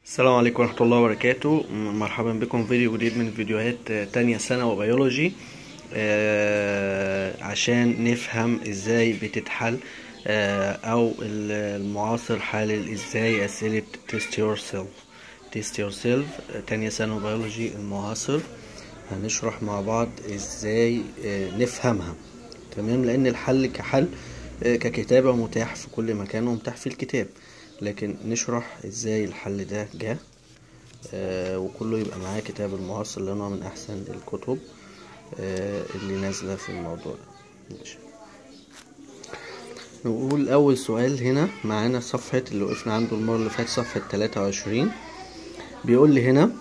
السلام عليكم ورحمة الله وبركاته م- مرحبا بكم في فيديو جديد من فيديوهات آه، تانية سنة وبيولوجي آه، عشان نفهم ازاي بتتحل آه، او ال- المعاصر حلل ازاي اسئلة تيست يور سيلف تيست يور سيلف تانية سنة وبيولوجي المعاصر هنشرح مع بعض ازاي آه، نفهمها تمام لان الحل كحل آه، ككتابة متاح في كل مكان ومتاح في الكتاب لكن نشرح ازاي الحل ده جه آه وكله يبقى معاه كتاب المعاصر لانه من احسن الكتب آه اللي نازله في الموضوع ده ماشي نقول اول سؤال هنا معانا صفحه اللي وقفنا عنده المره اللي فاتت صفحه 23 بيقول لي هنا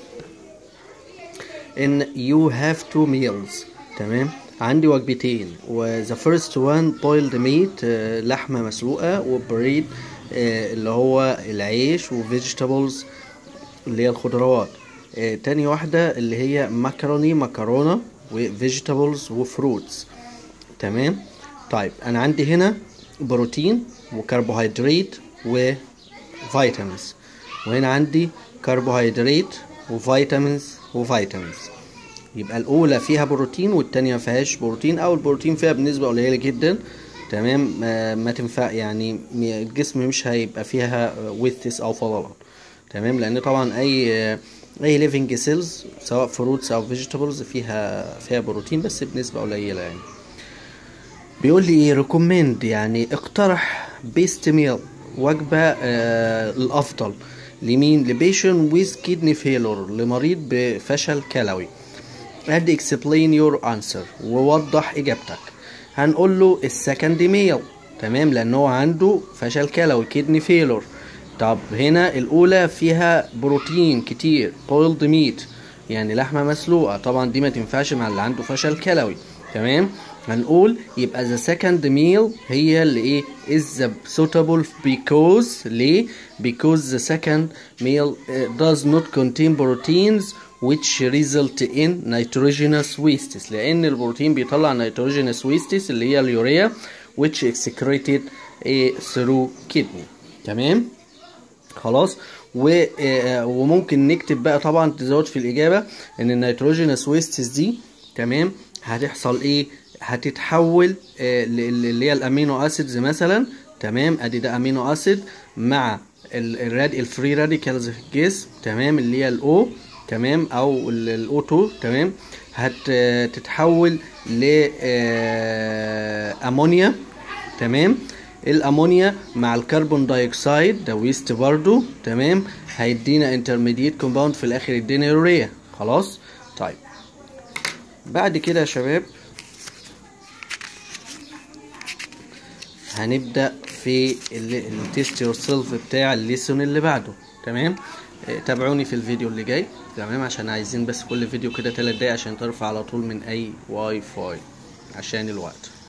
ان you have two meals تمام عندي وجبتين و the first one boiled meat آه، لحمة مسلوقة وبريد آه، اللي هو العيش و vegetables اللي هي الخضروات آه، تاني واحدة اللي هي مكروني مكرونة و vegetables و fruits تمام طيب انا عندي هنا بروتين وكربوهيدرات وفيتامينز وهنا عندي كربوهيدرات وفيتامينز وفيتامينز يبقى الاولى فيها بروتين والتانية مفيهاش بروتين او البروتين فيها بنسبة قليلة جدا تمام ما, ما تنفع يعني م- الجسم مش هيبقى فيها ويثس او فضلات تمام لان طبعا اي اي ليفنج سيلز سواء فروتس او فيجيتابلز فيها فيها بروتين بس بنسبة قليلة يعني بيقول لي ايه ريكومند يعني اقترح بيست ميل وجبة آه الافضل لمين لبيشن ويز كيدني فيلور لمريض بفشل كلوي and explain your answer ووضح اجابتك هنقول له السكند ميل تمام لان هو عنده فشل كلوي كيدني فيلور طب هنا الاولى فيها بروتين كتير boiled meat يعني لحمه مسلوقه طبعا دي ما تنفعش مع اللي عنده فشل كلوي تمام هنقول يبقى the second meal هي اللي ايه is the suitable because ليه because the second meal uh, does not contain proteins which result in nitrogenous wastes لان البروتين بيطلع nitrogenous wastes اللي هي اليوريا which excreted eh, through kidney تمام خلاص و آه، وممكن نكتب بقى طبعا تزود في الاجابه ان النيتروجينس ويستس دي تمام هتحصل ايه هتتحول آه، ل- ل- اللي هي الامينو اسيدز مثلا تمام ادي ده امينو اسيد مع ال- الراد الفري راديكالز في الجسم تمام اللي هي الاو تمام او الاو 2 تمام هتتحول ل آه، امونيا تمام الامونيا مع الكربون دايوكسيد ده ويست برضو تمام هيدينا انترميديت كومباوند في الاخر يدينا يوريا خلاص طيب بعد كده يا شباب هنبدا في التيست يور سيلف بتاع الليسون اللي بعده تمام آه، تابعوني في الفيديو اللي جاي تمام عشان عايزين بس كل فيديو كده 3 دقايق عشان ترفع على طول من اي واي فاي عشان الوقت